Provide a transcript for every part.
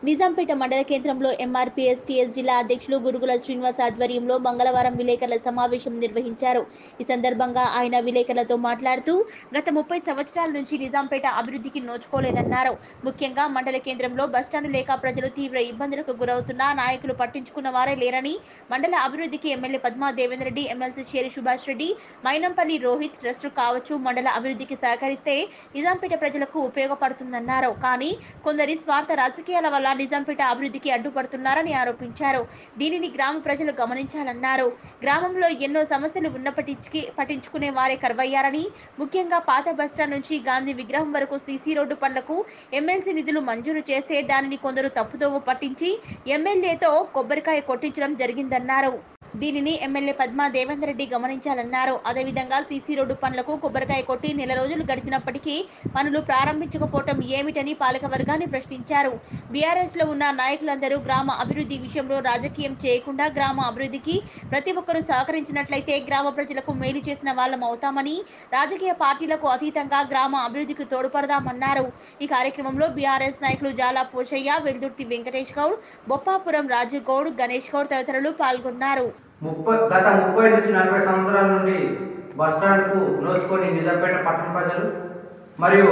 నిజాంపేట మండల కేంద్రంలో MRPS TS జిల్లా అధ్యక్షులు గురుగుల శ్రీనివాస్ ఆధ్వర్యంలో మంగళవారం విలేకరుల సమావేశం నిర్వహించారు ఈ సందర్భంగా ఆయన విలేకరులతో మాట్లాడుతూ గత ముప్పై సంవత్సరాల నుంచి నిజాంపేట అభివృద్ధికి నోచుకోలేదన్నారు ముఖ్యంగా మండల కేంద్రంలో బస్టాండ్ లేక ప్రజలు తీవ్ర ఇబ్బందులకు గురవుతున్నా నాయకులు పట్టించుకున్న వారే లేరని మండల అభివృద్ధికి MLA Padma Devendra Reddy MLC Sheri Subhash Reddy Mynampally Rohit trust కావచ్చు మండల అభివృద్ధికి సహకరిస్తే నిజాంపేట ప్రజలకు ఉపయోగపడుతుందన్నారు కానీ కొందరి స్వార్థ రాజకీయాల వల్ల నిజాంపేట అభివృద్ధికి అడ్డుపడుతున్నారని ఆరోపించారు దీనిని గ్రామ ప్రజలు గమనించాలన్నారు గ్రామంలో ఎన్నో సమస్యలు ఉన్నప్పటికీ పట్టించుకునే వారే కరువయ్యారని ముఖ్యంగా పాత బస్టాండ్ నుంచి గాంధీ విగ్రహం వరకు సీసీ రోడ్డు పనులకు ఎమ్మెల్సీ నిధులు మంజూరు చేస్తే దానిని కొందరు తప్పుదోవ పట్టించి ఎమ్మెల్యేతో కొబ్బరికాయ కొట్టించడం జరిగిందన్నారు దీనిని ఎమ్మెల్యే పద్మా దేవేందర్ రెడ్డి గమనించాలన్నారు అదేవిధంగా సీసీ రోడ్డు పనులకు కొబ్బరికాయ కొట్టి నెల రోజులు గడిచినప్పటికీ పనులు ప్రారంభించకపోవటం ఏమిటని పాలక వర్గాన్ని ప్రశ్నించారు బీఆర్ఎస్ లో ఉన్న నాయకులందరూ గ్రామ అభివృద్ధి విషయంలో రాజకీయం చేయకుండా గ్రామ అభివృద్ధికి ప్రతి ఒక్కరూ సహకరించినట్లయితే గ్రామ ప్రజలకు మేలు చేసిన వాళ్ళం అవుతామని రాజకీయ పార్టీలకు అతీతంగా గ్రామ అభివృద్ధికి తోడ్పడదామన్నారు ఈ కార్యక్రమంలో బీఆర్ఎస్ నాయకులు జాలా పోషయ్య వెల్దుర్తి వెంకటేష్ గౌడ్ బొప్పాపురం రాజు గౌడ్ గణేష్ గౌడ్ తదితరులు పాల్గొన్నారు ముప్పై గత ముప్పై నుంచి నలభై సంవత్సరాల నుండి బస్టాండ్కు నోచుకొని నిజాంపేట పట్టణ ప్రజలు మరియు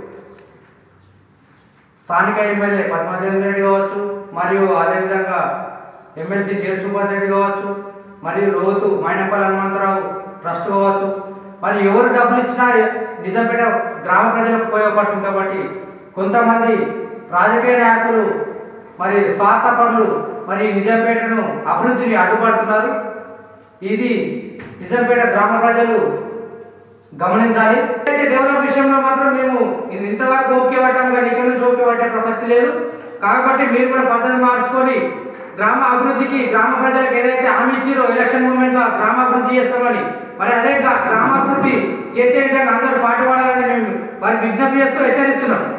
స్థానిక ఎమ్మెల్యే పద్మదేవేంద్ర రెడ్డి కావచ్చు మరియు అదేవిధంగా ఎమ్మెల్సీ జే సుభాష్ రెడ్డి కావచ్చు మరియు రోతు మైనపల్లి హనుమంతరావు ట్రస్ట్ కావచ్చు మరి ఎవరు డబ్బులు ఇచ్చినా నిజాంపేట గ్రామ ప్రజలకు ఉపయోగపడుతుంది కాబట్టి కొంతమంది రాజకీయ నాయకులు మరి స్వార్థపరులు మరి నిజాంపేటను అభివృద్ధిని అడ్డుపడుతున్నారు ఇది నిజాంపేట గ్రామ ప్రజలు గమనించాలి అయితే డెవలప్ విషయంలో మాత్రం మేము ఇది ఇంతవరకు ఓకే పట్టాం కానీ ఇక్కడ నుంచి ఓకే పట్టే ప్రసక్తి లేదు కాబట్టి మీరు కూడా పద్ధతి మార్చుకొని గ్రామ అభివృద్ధికి గ్రామ ప్రజలకు ఏదైతే హామీ ఇచ్చారో ఎలక్షన్ మూమెంట్ లో గ్రామ అభివృద్ధి చేస్తామని మరి అదే గ్రామ అభివృద్ధి చేసే విధంగా అందరూ పాటుపడాలని మేము వారి విజ్ఞప్తి చేస్తూ హెచ్చరిస్తున్నాం